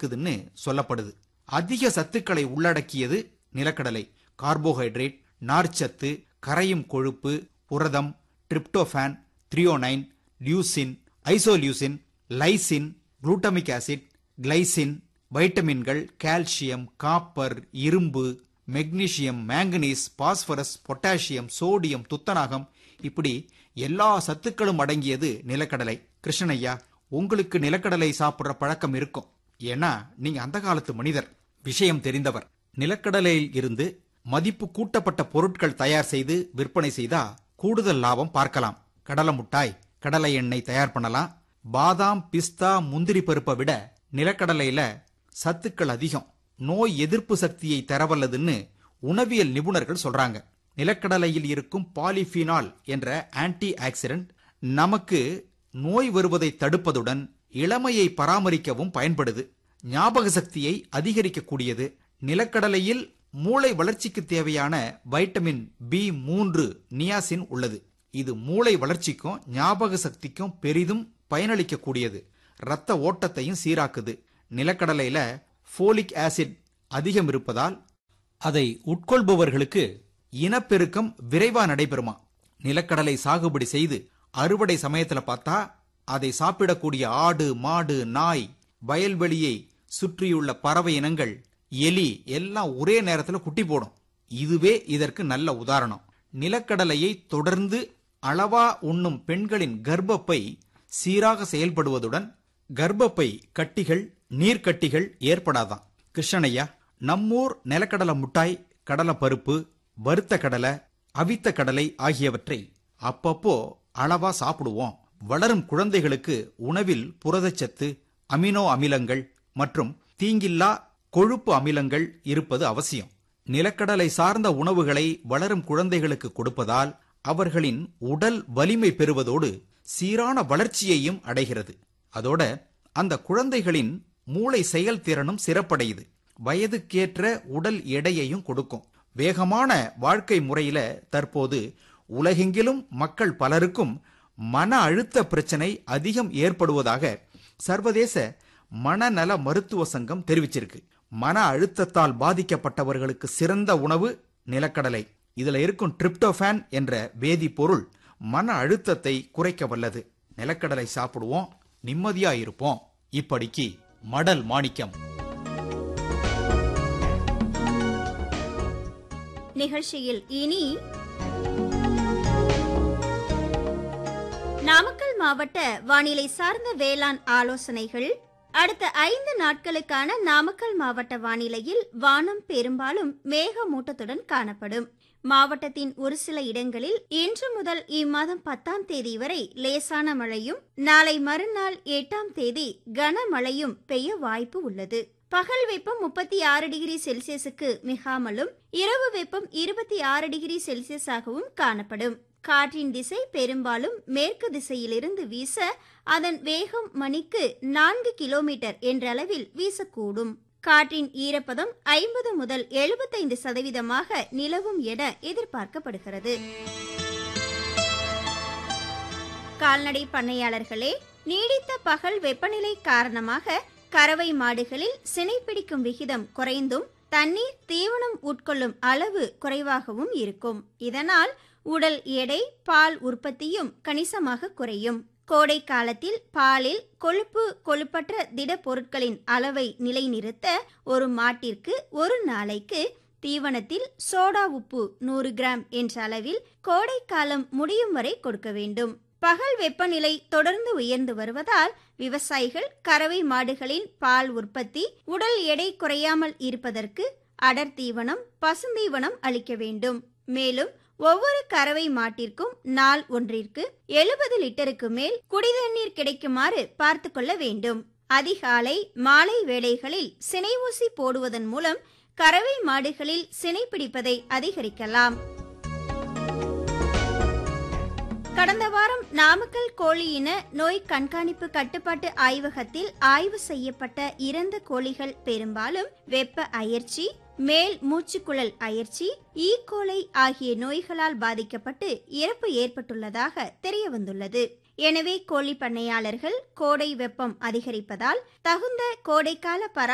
இருக்குதுன்னு சொல்லப்படுது அதிக சத்துக்களை உள்ளடக்கியது நிலக்கடலை கார்போஹைட்ரேட் நார்ச்சத்து கரையும் கொழுப்பு புரதம் tryptophan threonine leucine isoleucine lysine glutamic acid glycine வைட்டமின்கள் கால்சியம் காப்பர் இரும்பு magnesium manganese phosphorus potassium sodium துத்தநாகம் இப்படி எல்லா சத்துக்களும் அடங்கியது நிலக்கடலை கிருஷ்ணய்யா உங்களுக்கு நிலக்கடலை சாப்பிடுற பழக்கம் இருக்கும் ஏன்னா நீங்க அந்த காலத்து மனிதர் விஷயம் தெரிந்தவர் நிலக்கடலையில் இருந்து மதிப்பு கூட்டப்பட்ட பொருட்கள் தயார் செய்து விற்பனை செய்தா கூடுதல் லாபம் பார்க்கலாம் கடலை முட்டாய் கடலை எண்ணெய் தயார் பண்ணலாம் பாதாம் பிஸ்தா முந்திரி பருப்பை விட நிலக்கடலையில சத்துக்கள் அதிகம் நோய் எதிர்ப்பு சக்தியை தரவல்லதுன்னு உணவியல் நிபுணர்கள் சொல்றாங்க நிலக்கடலையில் இருக்கும் பாலிஃபினால் என்ற ஆன்டி ஆக்சிடென்ட் நமக்கு நோய் வருவதை தடுப்பதுடன் இளமையை பராமரிக்கவும் பயன்படுது ஞாபக சக்தியை அதிகரிக்கக்கூடியது நிலக்கடலையில் மூளை வளர்ச்சிக்கு தேவையான வைட்டமின் பி மூன்று நியாசின் உள்ளது இது மூளை வளர்ச்சிக்கும் ஞாபக சக்திக்கும் பெரிதும் பயனளிக்கக்கூடியது இரத்த ஓட்டத்தையும் சீராக்குது நிலக்கடலையில ஃபோலிக் ஆசிட் அதிகம் இருப்பதால் அதை உட்கொள்பவர்களுக்கு இனப்பெருக்கம் விரைவா நடைபெறுமா நிலக்கடலை சாகுபடி செய்து அறுவடை சமயத்துல பார்த்தா அதை சாப்பிடக்கூடிய ஆடு மாடு நாய் வயல்வெளியை சுற்றியுள்ள பறவை இனங்கள் எலி எல்லாம் ஒரே நேரத்துல குட்டி போடும் இதுவே இதற்கு நல்ல உதாரணம் நிலக்கடலையை தொடர்ந்து அளவா உண்ணும் பெண்களின் கர்ப்பப்பை சீராக செயல்படுவதுடன் கர்ப்பப்பை கட்டிகள் நீர்க்கட்டிகள் ஏற்படாதான் கிருஷ்ணனையா நம்மூர் நிலக்கடலை முட்டாய் கடலை பருப்பு வறுத்த கடலை அவித்த கடலை ஆகியவற்றை அப்பப்போ அளவா சாப்பிடுவோம் வளரும் குழந்தைகளுக்கு உணவில் புரதச்சத்து அமினோ அமிலங்கள் மற்றும் தீங்கில்லா கொழுப்பு அமிலங்கள் இருப்பது அவசியம் நிலக்கடலை சார்ந்த உணவுகளை வளரும் குழந்தைகளுக்கு கொடுப்பதால் அவர்களின் உடல் வலிமை பெறுவதோடு சீரான வளர்ச்சியையும் அடைகிறது அதோட அந்த குழந்தைகளின் மூளை செயல்திறனும் சிறப்படையுது வயதுக்கேற்ற உடல் எடையையும் கொடுக்கும் வேகமான வாழ்க்கை முறையில தற்போது உலகெங்கிலும் மக்கள் பலருக்கும் மன அழுத்த பிரச்சனை அதிகம் ஏற்படுவதாக சர்வதேச மனநல மருத்துவ சங்கம் தெரிவிச்சிருக்கு மன அழுத்தத்தால் பாதிக்கப்பட்டவர்களுக்கு சிறந்த உணவு நிலக்கடலை இதுல இருக்கும் டிரிப்டோஃபான் என்ற வேதிப்பொருள் மன அழுத்தத்தை குறைக்க வல்லது நிலக்கடலை சாப்பிடுவோம் நிம்மதியா இருப்போம் இப்படிக்கு மடல் மாணிக்கம் நிகழ்ச்சியில் இனி நாமக்கல் மாவட்ட வானிலை சார்ந்த வேளாண் ஆலோசனைகள் அடுத்த ஐந்து நாட்களுக்கான நாமக்கல் மாவட்ட வானிலையில் வானம் பெரும்பாலும் மேகமூட்டத்துடன் காணப்படும் மாவட்டத்தின் ஒரு சில இடங்களில் இன்று முதல் இம்மாதம் பத்தாம் தேதி வரை லேசான மழையும் நாளை மறுநாள் எட்டாம் தேதி கனமழையும் பெய்ய வாய்ப்பு உள்ளது பகல் வெப்பம் முப்பத்தி ஆறு டிகிரி செல்சியஸுக்கு மிகாமலும் இரவு வெப்பம் இருபத்தி ஆறு டிகிரி செல்சியஸாகவும் காணப்படும் காற்றின் திசை பெரும்பாலும் மேற்கு திசையிலிருந்து வீச அதன் வேகம் மணிக்கு நான்கு கிலோமீட்டர் என்ற அளவில் வீசக்கூடும் காற்றின் ஈரப்பதம் ஐம்பது முதல் எழுபத்தைந்து சதவீதமாக நிலவும் என எதிர்பார்க்கப்படுகிறது கால்நடை பண்ணையாளர்களே நீடித்த பகல் வெப்பநிலை காரணமாக கறவை மாடுகளில் சினைப்பிடிக்கும் விகிதம் குறைந்தும் தண்ணீர் தீவனம் உட்கொள்ளும் அளவு குறைவாகவும் இருக்கும் இதனால் உடல் எடை பால் உற்பத்தியும் கணிசமாக குறையும் கோடை காலத்தில் பாலில் கொழுப்பு கொழுப்பற்ற திட பொருட்களின் அளவை நிலைநிறுத்த ஒரு மாட்டிற்கு ஒரு நாளைக்கு தீவனத்தில் சோடா உப்பு நூறு கிராம் என்ற அளவில் கோடை காலம் முடியும் வரை கொடுக்க வேண்டும் பகல் வெப்பநிலை தொடர்ந்து உயர்ந்து வருவதால் விவசாயிகள் கறவை மாடுகளின் பால் உற்பத்தி உடல் எடை குறையாமல் இருப்பதற்கு அடர் தீவனம் பசுந்தீவனம் அளிக்க வேண்டும் மேலும் ஒவ்வொரு கறவை மாட்டிற்கும் நாள் ஒன்றிற்கு எழுபது லிட்டருக்கு மேல் குடிதண்ணீர் கிடைக்குமாறு பார்த்து கொள்ள வேண்டும் அதிகாலை மாலை வேளைகளில் சினை ஊசி போடுவதன் மூலம் கறவை மாடுகளில் சினை பிடிப்பதை அதிகரிக்கலாம் கடந்த வாரம் நாமக்கல் கோழி இன நோய் கண்காணிப்பு கட்டுப்பாட்டு ஆய்வகத்தில் ஆய்வு செய்யப்பட்ட இறந்த கோழிகள் பெரும்பாலும் வெப்ப அயற்சி மேல் மூச்சுக்குழல் அயற்சி ஈகோலை ஆகிய நோய்களால் பாதிக்கப்பட்டு இறப்பு ஏற்பட்டுள்ளதாக தெரிய வந்துள்ளது எனவே கோழி பண்ணையாளர்கள் கோடை வெப்பம் அதிகரிப்பதால் தகுந்த கோடைக்கால பரா